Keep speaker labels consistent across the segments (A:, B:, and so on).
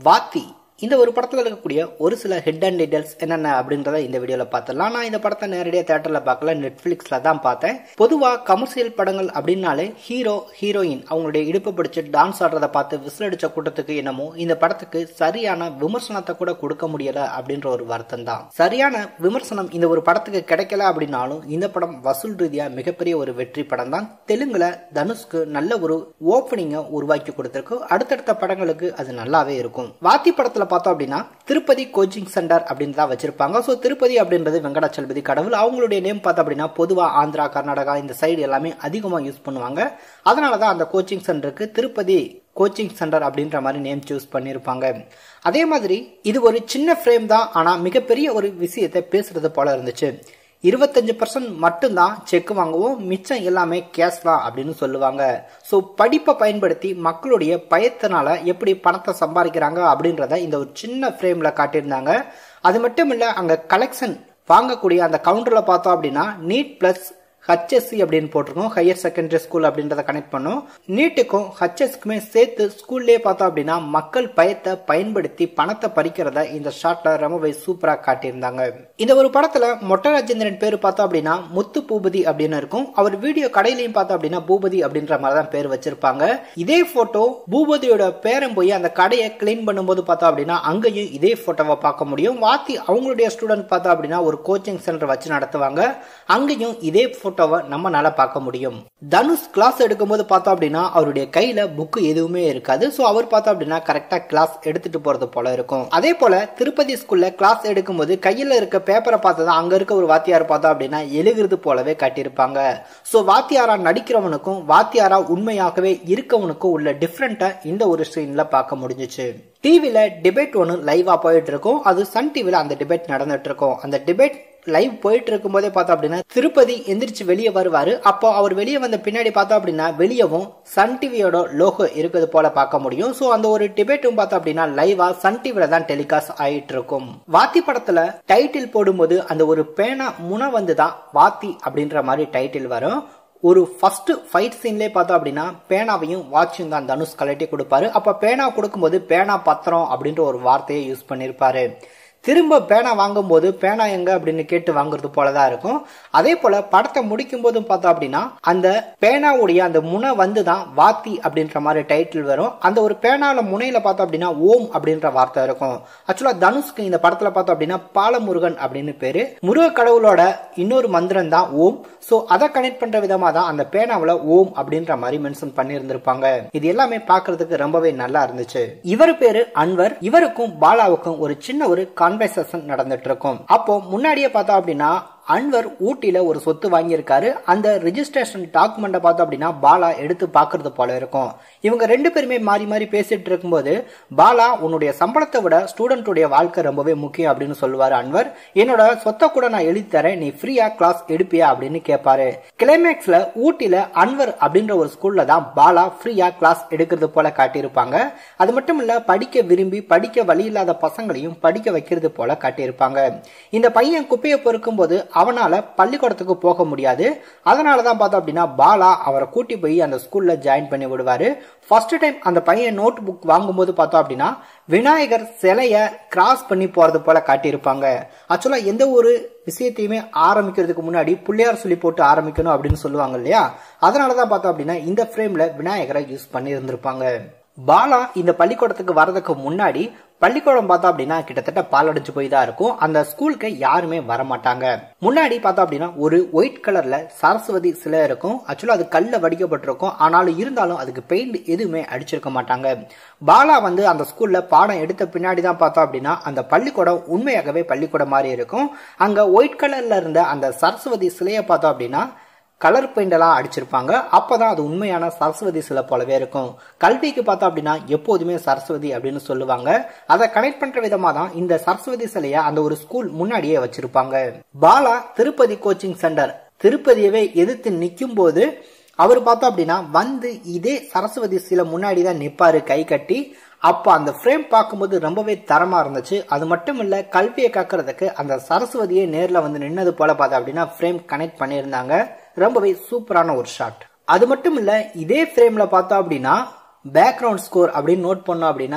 A: வாத்தி இந்த ஒரு படத்தில் இருக்கக்கூடிய ஒரு சில ஹெட் அண்ட் டீடைல்ஸ் என்னென்ன அப்படின்றத இந்த வீடியோவில் பார்த்துடலாம் நான் இந்த படத்தை நேரடியாக தேட்டரில் பார்க்கல நெட்ஃப்ளிக்ஸில் தான் பார்த்தேன் பொதுவாக கமர்ஷியல் படங்கள் அப்படின்னாலே ஹீரோ ஹீரோயின் அவங்களுடைய இடுப்பு பிடிச்சி டான்ஸ் ஆடுறதை பார்த்து விசில் அடிச்ச கூட்டத்துக்கு என்னமோ இந்த படத்துக்கு சரியான விமர்சனத்தை கூட கொடுக்க முடியல அப்படின்ற ஒரு வருத்தம் தான் சரியான விமர்சனம் இந்த ஒரு படத்துக்கு கிடைக்கல அப்படின்னாலும் இந்த படம் வசூல் ரீதியாக மிகப்பெரிய ஒரு வெற்றி படம் தான் தெலுங்குல தனுஷ்க்கு நல்ல ஒரு ஓப்பனிங்கை உருவாக்கி கொடுத்திருக்கு அடுத்தடுத்த படங்களுக்கு அது நல்லாவே இருக்கும் வாத்தி படத்துல பார்த்தோம் அப்படின்னா திருப்பதி கோச்சிங் சென்டர் அப்படின்னு தான் வச்சிருப்பாங்க ஸோ திருப்பதி அப்படின்றது வெங்கடாச்சலபதி கடவுள் அவங்களுடைய நேம் பார்த்தோம் அப்படின்னா பொதுவாக ஆந்திரா கர்நாடகா இந்த சைடு எல்லாமே அதிகமாக யூஸ் பண்ணுவாங்க அதனால தான் அந்த கோச்சிங் சென்டருக்கு திருப்பதி கோச்சிங் சென்டர் அப்படின்ற மாதிரி நேம் சூஸ் பண்ணியிருப்பாங்க அதே மாதிரி இது ஒரு சின்ன ஃப்ரேம் தான் ஆனால் மிகப்பெரிய ஒரு விஷயத்தை பேசுறது போல இருந்துச்சு இருபத்தஞ்சு பர்சன்ட் மட்டும்தான் செக் வாங்குவோம் மிச்சம் எல்லாமே கேஷ் தான் அப்படின்னு சொல்லுவாங்க ஸோ படிப்பை பயன்படுத்தி மக்களுடைய பயத்தினால எப்படி பணத்தை சம்பாதிக்கிறாங்க அப்படின்றத இந்த ஒரு சின்ன ஃப்ரேமில் காட்டியிருந்தாங்க அது மட்டும் இல்லை அங்கே கலெக்ஷன் வாங்கக்கூடிய அந்த கவுண்டரில் பார்த்தோம் அப்படின்னா நீட் ப்ளஸ் ஹச்எஸ்சி அப்படின்னு போட்டிருக்கோம் ஹையர் செகண்டரி ஸ்கூல் அப்படின்றத கனெக்ட் பண்ணோம் நீட்டுக்கும் ஹச்எஸ்க்குமே சேர்த்து ஸ்கூல்லே பார்த்தோம் அப்படின்னா மக்கள் பயத்தை பயன்படுத்தி பணத்தை பறிக்கிறத இந்த ஷார்ட்ல ரொம்பவே சூப்பரா காட்டியிருந்தாங்க இந்த ஒரு படத்துல மொட்டை ராஜேந்திரன் பேர் பார்த்தோம் அப்படின்னா முத்து பூபதி அப்படின்னு இருக்கும் அவர் வீடியோ கடையிலையும் பார்த்தோம் அப்படின்னா பூபதி அப்படின்ற மாதிரி தான் பேர் வச்சிருப்பாங்க இதே போட்டோ பூபதியோட பேரன் போய் அந்த கடையை கிளீன் பண்ணும்போது பார்த்தோம் அப்படின்னா அங்கேயும் இதே போட்டோவை பார்க்க முடியும் வாத்தி அவங்களுடைய ஸ்டூடெண்ட் பார்த்தோம் அப்படின்னா ஒரு கோச்சிங் சென்டர் வச்சு நடத்துவாங்க அங்கேயும் இதே போட்டோவை நம்மளால பார்க்க முடியும் தனுஷ் கிளாஸ் எடுக்கும்போது பார்த்தோம் அப்படின்னா அவருடைய கையில புக்கு எதுவுமே இருக்காது ஸோ அவர் பார்த்தோம் அப்படின்னா கரெக்டா கிளாஸ் எடுத்துட்டு போறது போல இருக்கும் அதே போல திருப்பதி ஸ்கூல்ல கிளாஸ் எடுக்கும்போது கையில இருக்க பேப்பரை பார்த்தா அங்க இருக்க ஒரு வாத்தியார் பார்த்தோம் அப்படின்னா எழுகிறது போலவே காட்டியிருப்பாங்க ஸோ வாத்தியாரா நடிக்கிறவனுக்கும் வாத்தியாரா உண்மையாகவே இருக்கவனுக்கும் உள்ள டிஃப்ரெண்ட்டை இந்த ஒரு ஸ்க்ரீன்ல பார்க்க முடிஞ்சிச்சு டிவில டிபேட் ஒன்று லைவா போயிட்டு இருக்கும் அது சன் டிவில அந்த டிபேட் நடந்துட்டு இருக்கும் அந்த டிபேட் லைவ் போயிட்டு இருக்கும் போதே பார்த்தோம் அப்படின்னா திருப்பதி எந்திரிச்சு வெளியே வருவாரு அப்போ அவர் வெளியே வந்த பின்னாடி பார்த்தோம் அப்படின்னா வெளியவும் சன் டிவியோட லோகோ இருக்கிறது போல பார்க்க முடியும் ஸோ அந்த ஒரு டிபேட்டும் பார்த்தோம் அப்படின்னா லைவா சன் டிவில தான் டெலிகாஸ்ட் ஆயிட்டு இருக்கும் வாத்தி படத்துல டைட்டில் போடும்போது அந்த ஒரு பேனா முனை வந்து தான் வாத்தி அப்படின்ற மாதிரி டைட்டில் வரும் ஒரு ஃபர்ஸ்ட் ஃபைட் சீன்லேயே பார்த்தோம் அப்படின்னா பேனாவையும் வாட்சும் தான் தனுஷ் கலட்டி கொடுப்பாரு அப்போ பேனா கொடுக்கும்போது பேனா பத்திரம் அப்படின்ற ஒரு வார்த்தையை யூஸ் பண்ணியிருப்பாரு திரும்ப பேனா வாங்கும்போது பேனா எங்க அப்படின்னு கேட்டு வாங்குறது போலதான் இருக்கும் அதே போல படத்தை முடிக்கும் போதும் பார்த்தோம் அப்படின்னா அந்த பேனாவுடைய அந்த முனை வந்து தான் வாத்தி அப்படின்ற மாதிரி டைட்டில் வரும் அந்த ஒரு பேனால முனையில பார்த்தோம் அப்படின்னா ஓம் அப்படின்ற வார்த்தை இருக்கும் ஆக்சுவலா தனுஷ்க்கு இந்த படத்துல பார்த்தோம் அப்படின்னா பாலமுருகன் அப்படின்னு பேரு முருக கடவுளோட இன்னொரு மந்திரம் தான் ஓம் சோ அதை கனெக்ட் பண்ற விதமா தான் அந்த பேனாவில் ஓம் அப்படின்ற மாதிரி மென்ஷன் பண்ணியிருந்திருப்பாங்க இது எல்லாமே பார்க்கிறதுக்கு ரொம்பவே நல்லா இருந்துச்சு இவர் பேரு அன்வர் இவருக்கும் பாலாவுக்கும் ஒரு சின்ன ஒரு கான்வர்சேஷன் நடந்துட்டு இருக்கும் அப்போ முன்னாடியே பார்த்தோம் அப்படின்னா அன்வர் ஊட்டியில ஒரு சொத்து வாங்கியிருக்காரு அந்த ரிஜிஸ்ட்ரேஷன் டாக்குமெண்ட்டை பார்த்தோம் அப்படின்னா பாலா எடுத்து பார்க்கறது போல இருக்கும் இவங்க ரெண்டு பேருமே மாறி மாறி பேசிட்டு இருக்கும்போது பாலா உன்னுடைய சம்பளத்தை விட ஸ்டூடெண்ட்டுடைய வாழ்க்கை ரொம்பவே முக்கியம் அப்படின்னு சொல்லுவாரு அன்வர் என்னோட சொத்தை கூட நான் எழுதி தரேன் நீ ஃப்ரீயா கிளாஸ் எடுப்பியா அப்படின்னு கேட்பாரு கிளைமேக்ஸ்ல ஊட்டியில அன்வர் அப்படின்ற ஒரு ஸ்கூல்ல தான் பாலா ஃப்ரீயா கிளாஸ் எடுக்கிறது போல காட்டியிருப்பாங்க அது மட்டும் இல்ல படிக்க விரும்பி படிக்க வழி இல்லாத பசங்களையும் படிக்க வைக்கிறது போல காட்டியிருப்பாங்க இந்த பையன் குப்பையை பொறுக்கும் போது அவனால பள்ளிக்கூடத்துக்கு போக முடியாது அதனாலதான் பார்த்தோம் அப்படின்னா பாலா அவரை கூட்டி போய் அந்த ஸ்கூல்ல ஜாயின் பண்ணி விடுவாரு ஃபர்ஸ்ட் டைம் அந்த பையன் நோட் புக் வாங்கும்போது பார்த்தோம் அப்படின்னா விநாயகர் சிலைய கிராஸ் பண்ணி போறது போல காட்டியிருப்பாங்க ஆக்சுவலா எந்த ஒரு விஷயத்தையுமே ஆரம்பிக்கிறதுக்கு முன்னாடி பிள்ளையார் சொல்லி போட்டு ஆரம்பிக்கணும் அப்படின்னு சொல்லுவாங்க இல்லையா அதனாலதான் பார்த்தோம் அப்படின்னா இந்த ஃப்ரேம்ல விநாயகரை யூஸ் பண்ணி இருந்திருப்பாங்க பாலா இந்த பள்ளிக்கூடத்துக்கு வர்றதுக்கு முன்னாடி பள்ளிக்கூடம் பார்த்தோம் அப்படின்னா கிட்டத்தட்ட பாலடைஞ்சு போய் தான் இருக்கும் அந்த ஸ்கூலுக்கு யாருமே வரமாட்டாங்க முன்னாடி பார்த்தோம் அப்படின்னா ஒரு ஒயிட் கலர்ல சரஸ்வதி சிலை இருக்கும் ஆக்சுவலா அது கல்ல வடிக்கப்பட்டிருக்கும் ஆனாலும் இருந்தாலும் அதுக்கு பெயிண்ட் எதுவுமே அடிச்சிருக்க மாட்டாங்க பாலா வந்து அந்த ஸ்கூல்ல பாடம் எடுத்த பின்னாடி தான் பார்த்தோம் அப்படின்னா அந்த பள்ளிக்கூடம் உண்மையாகவே பள்ளிக்கூடம் மாதிரி இருக்கும் அங்க ஒயிட் கலர்ல இருந்த அந்த சரஸ்வதி சிலையை பார்த்தோம் அப்படின்னா கலர் பெயிண்ட் எல்லாம் அடிச்சிருப்பாங்க அப்பதான் அது உண்மையான சரஸ்வதி சிலை போலவே இருக்கும் கல்விக்கு பார்த்தோம் அப்படின்னா எப்போதுமே சரஸ்வதி அப்படின்னு சொல்லுவாங்க அதை கனெக்ட் பண்ற விதமா தான் இந்த சரஸ்வதி சிலைய அந்த ஒரு ஸ்கூல் முன்னாடியே வச்சிருப்பாங்க பாலா திருப்பதி கோச்சிங் சென்டர் திருப்பதியவே எதிர்த்து நிற்கும் போது அவர் பார்த்தோம் அப்படின்னா வந்து இதே சரஸ்வதி சிலை முன்னாடி தான் நிப்பாரு கை கட்டி அப்போ அந்த ஃப்ரேம் பார்க்கும்போது ரொம்பவே தரமா இருந்துச்சு அது மட்டும் இல்ல கல்வியை காக்கிறதுக்கு அந்த சரஸ்வதியே நேர்ல வந்து நின்னது போல பார்த்தா அப்படின்னா ஃப்ரேம் கனெக்ட் பண்ணியிருந்தாங்க ரொம்பவே சூப்பரான ஒரு ஷாட் அது மட்டும் இல்ல இதே ஃப்ரேம்ல பார்த்தோம் அப்படின்னா பேக்ரவுண்ட் ஸ்கோர் அப்படின்னு நோட் பண்ணோம் அப்படின்னா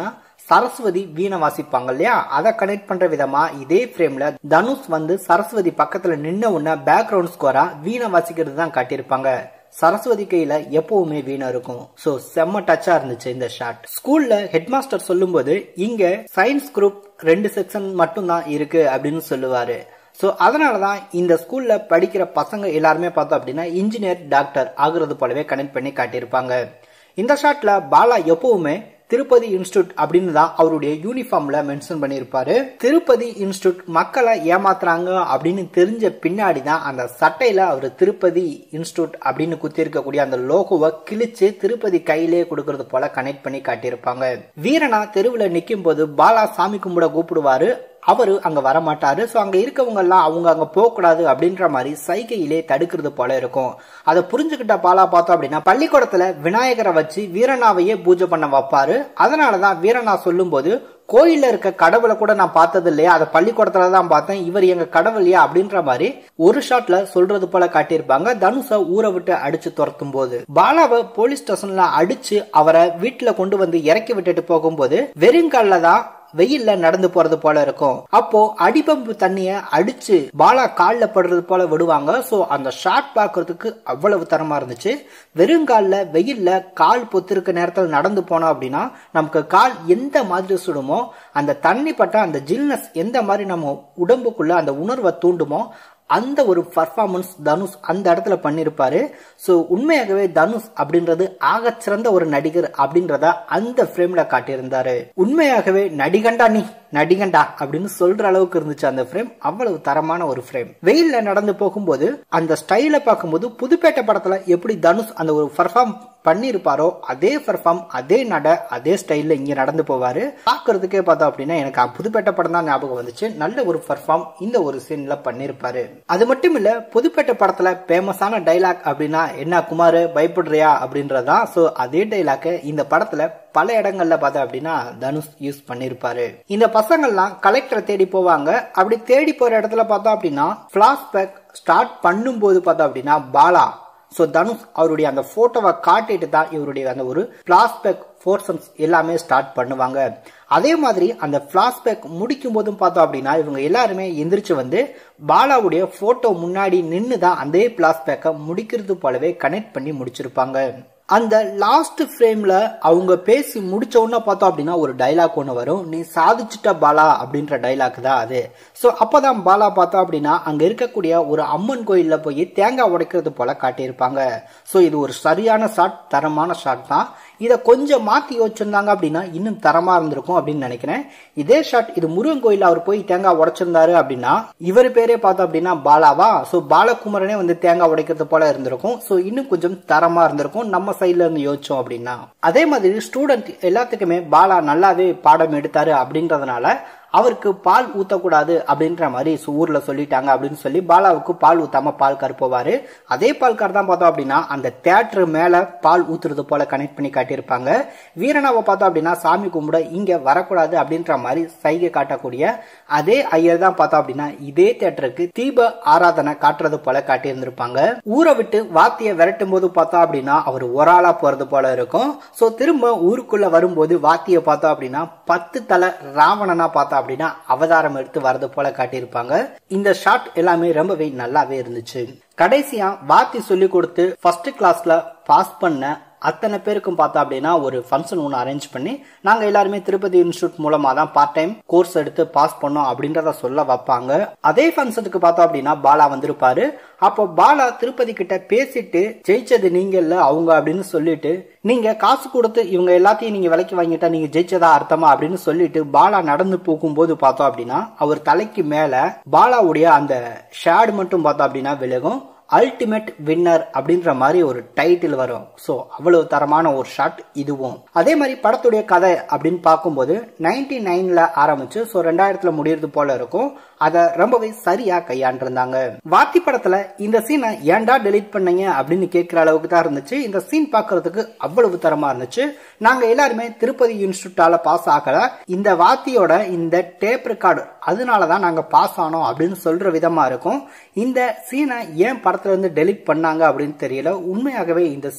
A: சரஸ்வதி வீணை வாசிப்பாங்க இல்லையா அதை கனெக்ட் பண்ற விதமா இதே ஃப்ரேம்ல தனுஷ் வந்து சரஸ்வதி பக்கத்துல நின்ன உடனே பேக்ரவுண்ட் ஸ்கோரா வீணை வாசிக்கிறது தான் காட்டியிருப்பாங்க சரஸ்வதி கையில எப்பவுமே வீணா இருக்கும் சோ செம்ம டச்சா இருந்துச்சு இந்த ஷாட் ஸ்கூல்ல ஹெட் மாஸ்டர் சொல்லும்போது இங்க சயின்ஸ் குரூப் ரெண்டு செக்ஷன் மட்டும் தான் இருக்கு அப்படின்னு சொல்லுவாரு ஸோ அதனால தான் இந்த ஸ்கூல்ல படிக்கிற பசங்க எல்லாருமே பார்த்தோம் அப்படின்னா இன்ஜினியர் டாக்டர் ஆகுறது போலவே கனெக்ட் பண்ணி காட்டியிருப்பாங்க இந்த ஷாட்ல பாலா எப்பவுமே திருப்பதி இன்ஸ்டியூட் அப்படின்னு தான் அவருடைய யூனிஃபார்ம்ல மென்ஷன் பண்ணியிருப்பாரு திருப்பதி இன்ஸ்டியூட் மக்களை ஏமாத்துறாங்க அப்படின்னு தெரிஞ்ச பின்னாடி தான் அந்த சட்டையில அவர் திருப்பதி இன்ஸ்டியூட் அப்படின்னு குத்தி இருக்கக்கூடிய அந்த லோகோவை கிழிச்சு திருப்பதி கையிலே கொடுக்கறது போல கனெக்ட் பண்ணி காட்டியிருப்பாங்க வீரனா தெருவில் நிற்கும் போது பாலா சாமி கும்பிட கூப்பிடுவாரு அவரு அங்க வரமாட்டாரு ஸோ அங்க இருக்கவங்க எல்லாம் அவங்க அங்க போகக்கூடாது அப்படின்ற மாதிரி சைகையிலே தடுக்கிறது போல இருக்கும் அதை புரிஞ்சுக்கிட்ட பாலா பார்த்தோம் அப்படின்னா பள்ளிக்கூடத்துல விநாயகரை வச்சு வீரனாவையே பூஜை பண்ண வைப்பாரு அதனாலதான் வீரனா சொல்லும் போது கோயில்ல இருக்க கடவுளை கூட நான் பார்த்தது இல்லையா அதை பள்ளிக்கூடத்துல தான் பார்த்தேன் இவர் எங்க கடவுளையா அப்படின்ற மாதிரி ஒரு ஷாட்ல சொல்றது போல காட்டியிருப்பாங்க தனுஷ ஊரை விட்டு அடிச்சு துரத்தும் போது பாலாவை போலீஸ் ஸ்டேஷன்ல அடிச்சு அவரை வீட்டுல கொண்டு வந்து இறக்கி விட்டுட்டு போகும்போது வெறுங்கால தான் வெயில்ல நடந்து போறது போல இருக்கும் அப்போ அடிபம்பு தண்ணிய அடிச்சு பாலா கால்ல படுறது போல விடுவாங்க சோ அந்த ஷாட் பாக்குறதுக்கு அவ்வளவு தரமா இருந்துச்சு வெறுங்கால்ல வெயில்ல கால் பொத்திருக்க நேரத்தில் நடந்து போனோம் அப்படின்னா நமக்கு கால் எந்த மாதிரி சுடுமோ அந்த தண்ணி பட்ட அந்த ஜில்னஸ் எந்த மாதிரி நம்ம உடம்புக்குள்ள அந்த உணர்வை தூண்டுமோ அந்த ஒரு பர்ஃபார்மன்ஸ் தனுஷ் அந்த இடத்துல பண்ணியிருப்பாரு ஸோ உண்மையாகவே தனுஷ் அப்படின்றது ஆகச்சிறந்த ஒரு நடிகர் அப்படின்றத அந்த ஃப்ரேம்ல காட்டியிருந்தாரு உண்மையாகவே நடிகண்டா நீ நடிகண்டா அப்படின்னு சொல்ற அளவுக்கு இருந்துச்சு அந்த ஃப்ரேம் அவ்வளவு தரமான ஒரு ஃப்ரேம் வெயில்ல நடந்து போகும்போது அந்த ஸ்டைல பார்க்கும்போது புதுப்பேட்டை படத்துல எப்படி தனுஷ் அந்த ஒரு பர்ஃபார்ம் பண்ணியிருப்பாரோ அதே பர்ஃபார்ம் அதே நட அதே ஸ்டைல்ல இங்க நடந்து போவாரு பாக்குறதுக்கே பார்த்தோம் அப்படின்னா எனக்கு புதுப்பேட்டை படம் தான் ஞாபகம் வந்துச்சு நல்ல ஒரு பர்ஃபார்ம் இந்த ஒரு சீன்ல பண்ணிருப்பாரு அது மட்டும் இல்ல புதுப்பேட்டை படத்துல ஃபேமஸான டைலாக் அப்படின்னா என்ன குமார் பயப்படுறியா அப்படின்றதான் சோ அதே டைலாக்க இந்த படத்துல பல இடங்கள்ல பார்த்தா அப்படின்னா தனுஷ் யூஸ் பண்ணிருப்பாரு இந்த பசங்கள்லாம் கலெக்டரை தேடி போவாங்க அப்படி தேடி போற இடத்துல பார்த்தோம் அப்படின்னா பிளாஷ்பேக் ஸ்டார்ட் பண்ணும்போது பார்த்தோம் அப்படின்னா பாலா ஸோ தனுஷ் அவருடைய அந்த போட்டோவை காட்டிட்டு தான் இவருடைய அந்த ஒரு பிளாஸ்பேக் போர்ஷன்ஸ் எல்லாமே ஸ்டார்ட் பண்ணுவாங்க அதே மாதிரி அந்த பிளாஸ்பேக் முடிக்கும் போதும் பார்த்தோம் அப்படின்னா இவங்க எல்லாருமே எந்திரிச்சு வந்து பாலாவுடைய போட்டோ முன்னாடி நின்று தான் அதே பிளாஸ்பேக்கை முடிக்கிறது போலவே கனெக்ட் பண்ணி முடிச்சிருப்பாங்க அந்த லாஸ்ட் ஃப்ரேம்ல அவங்க பேசி முடிச்ச உடனே பார்த்தோம் அப்படின்னா ஒரு டைலாக் ஒன்று வரும் நீ சாதிச்சிட்ட பாலா அப்படின்ற டைலாக் தான் அது ஸோ அப்போதான் பாலா பார்த்தோம் அப்படின்னா அங்க இருக்கக்கூடிய ஒரு அம்மன் கோயில்ல போய் தேங்காய் உடைக்கிறது போல காட்டியிருப்பாங்க ஸோ இது ஒரு சரியான ஷாட் தரமான ஷாட் தான் இதை கொஞ்சம் மாத்தி யோசிச்சிருந்தாங்க அப்படின்னா இன்னும் தரமா இருந்திருக்கும் அப்படின்னு நினைக்கிறேன் இதே ஷாட் இது முருகன் கோயில் அவர் போய் தேங்காய் உடைச்சிருந்தாரு அப்படின்னா இவர் பேரே பார்த்தோம் அப்படின்னா பாலாவா ஸோ பாலகுமரனே வந்து தேங்காய் உடைக்கிறது போல இருந்திருக்கும் ஸோ இன்னும் கொஞ்சம் தரமா இருந்திருக்கும் நம்ம சைட்ல இருந்து யோசிச்சோம் அப்படின்னா அதே மாதிரி ஸ்டூடெண்ட் எல்லாத்துக்குமே பாலா நல்லாவே பாடம் எடுத்தாரு அப்படின்றதுனால அவருக்கு பால் ஊத்தக்கூடாது அப்படின்ற மாதிரி ஊர்ல சொல்லிட்டாங்க அப்படின்னு சொல்லி பாலாவுக்கு பால் ஊத்தாம பால்கார் போவாரு அதே பால்கார் தான் பார்த்தோம் அப்படின்னா அந்த தேட்டர் மேல பால் ஊத்துறது போல கனெக்ட் பண்ணி காட்டியிருப்பாங்க வீரனாவை பார்த்தோம் அப்படின்னா சாமி கும்பிட இங்க வரக்கூடாது அப்படின்ற மாதிரி சைகை காட்டக்கூடிய அதே ஐயர் தான் பார்த்தோம் அப்படின்னா இதே தேட்டருக்கு தீப ஆராதனை காட்டுறது போல காட்டியிருந்திருப்பாங்க ஊரை விட்டு வாத்திய விரட்டும் போது பார்த்தோம் அப்படின்னா அவர் ஒரு ஆளா போறது போல இருக்கும் சோ திரும்ப ஊருக்குள்ள வரும்போது வாத்திய பார்த்தோம் அப்படின்னா பத்து தலை ராவணனா பார்த்தோம் அப்படின்னா அவதாரம் எடுத்து வரது போல காட்டியிருப்பாங்க இந்த ஷாட் எல்லாமே ரொம்பவே நல்லாவே இருந்துச்சு கடைசியா வாத்தி சொல்லி கொடுத்து ஃபர்ஸ்ட் கிளாஸ்ல பாஸ் பண்ண அத்தனை பேருக்கும் பார்த்தோம் அப்படின்னா ஒரு ஃபங்க்ஷன் ஒன்று அரேஞ்ச் பண்ணி நாங்கள் எல்லாருமே திருப்பதி இன்ஸ்டியூட் மூலமாக தான் பார்ட் டைம் கோர்ஸ் எடுத்து பாஸ் பண்ணோம் அப்படின்றத சொல்ல வைப்பாங்க அதே ஃபங்க்ஷனுக்கு பார்த்தோம் அப்படின்னா பாலா வந்திருப்பாரு அப்போ பாலா திருப்பதி கிட்ட பேசிட்டு ஜெயிச்சது நீங்க இல்ல அவங்க அப்படின்னு சொல்லிட்டு நீங்க காசு கொடுத்து இவங்க எல்லாத்தையும் நீங்க விலைக்கு வாங்கிட்டா நீங்க ஜெயிச்சதா அர்த்தமா அப்படின்னு சொல்லிட்டு பாலா நடந்து போகும்போது பார்த்தோம் அப்படின்னா அவர் தலைக்கு மேல பாலாவுடைய அந்த ஷேடு மட்டும் பார்த்தோம் அப்படின்னா விலகும் அல்டிமேட் வின்னர் அப்படின்ற மாதிரி ஒரு டைட்டில் வரும் ஸோ அவ்வளவு தரமான ஒரு ஷாட் இதுவும் அதே மாதிரி படத்துடைய கதை அப்படின்னு பார்க்கும்போது நைன்டி நைன்ல ஆரம்பிச்சு ஸோ ரெண்டாயிரத்துல முடியறது போல இருக்கும் அதை ரொம்பவே சரியா கையாண்டிருந்தாங்க வாத்தி படத்துல இந்த சீனை ஏன்டா டெலீட் பண்ணீங்க அப்படின்னு கேட்கிற அளவுக்கு தான் இருந்துச்சு இந்த சீன் பார்க்கறதுக்கு அவ்வளவு தரமா இருந்துச்சு நாங்க எல்லாருமே திருப்பதி இன்ஸ்டியூட்டால பாஸ் ஆகல இந்த வாத்தியோட இந்த டேப் ரெக்கார்டு அதனாலதான் நாங்க பாஸ் ஆனோம் அப்படின்னு சொல்ற விதமா இருக்கும் இந்த சீனை ஏன் படத்துல இருந்து டெலிட் பண்ணாங்க அப்படின்னு தெரியல உண்மையாகவே இந்த சீன்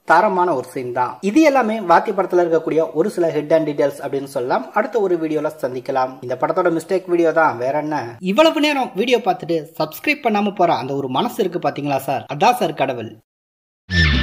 A: தரமான ஒரு சீன் தான் இது எல்லாமே வாத்தி படத்துல இருக்கக்கூடிய ஒரு சில ஹிட் அண்ட் டீடைல்ஸ் அப்படின்னு சொல்லலாம் அடுத்த ஒரு வீடியோல சந்திக்கலாம் இந்த படத்தோட மிஸ்டேக் வீடியோ தான் வேற என்ன இவ்வளவு நேரம் வீடியோ பார்த்துட்டு சப்ஸ்கிரைப் பண்ணாம போற அந்த ஒரு மனசு இருக்கு பாத்தீங்களா சார் அதான் சார் கடவுள்